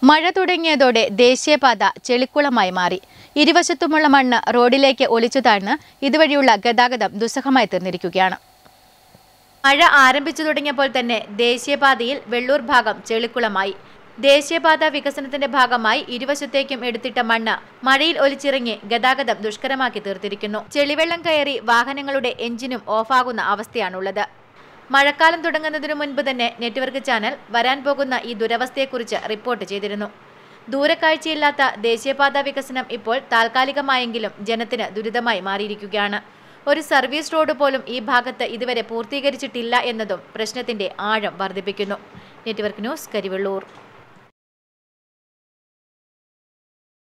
മഴ തുടങ്ങിയതോടെ ദേശീയപാത ചെളിക്കുളമായി മാറി ഇരുവശത്തുമുള്ള മണ്ണ് റോഡിലേക്ക് ഒലിച്ചു താഴ്ന്ന് ഇതുവഴിയുള്ള ഗതാഗതം ദുസ്സഹമായി തീർന്നിരിക്കുകയാണ് മഴ ആരംഭിച്ചു തുടങ്ങിയപ്പോൾ തന്നെ ദേശീയപാതയിൽ വെള്ളൂർ ഭാഗം ചെളിക്കുളമായി ദേശീയപാത വികസനത്തിന്റെ ഭാഗമായി ഇരുവശത്തേക്കും എടുത്തിട്ട മണ്ണ് മഴയിൽ ഒലിച്ചിറങ്ങി ഗതാഗതം ദുഷ്കരമാക്കി തീർത്തിരിക്കുന്നു ചെളിവെള്ളം കയറി വാഹനങ്ങളുടെ എഞ്ചിനും ഓഫാകുന്ന അവസ്ഥയാണുള്ളത് മഴക്കാലം തുടങ്ങുന്നതിനു മുൻപ് തന്നെ നെറ്റ്വർക്ക് ചാനൽ വരാൻ പോകുന്ന ഈ ദുരവസ്ഥയെക്കുറിച്ച് റിപ്പോർട്ട് ചെയ്തിരുന്നു ദൂരക്കാഴ്ചയില്ലാത്ത ദേശീയപാത വികസനം ഇപ്പോൾ താൽക്കാലികമായെങ്കിലും ജനത്തിന് ദുരിതമായി മാറിയിരിക്കുകയാണ് ഒരു സർവീസ് റോഡ് പോലും ഈ ഭാഗത്ത് ഇതുവരെ പൂർത്തീകരിച്ചിട്ടില്ല എന്നതും പ്രശ്നത്തിന്റെ ആഴം വർദ്ധിപ്പിക്കുന്നു നെറ്റ്വർക്ക് ന്യൂസ് കരിവെള്ളൂർ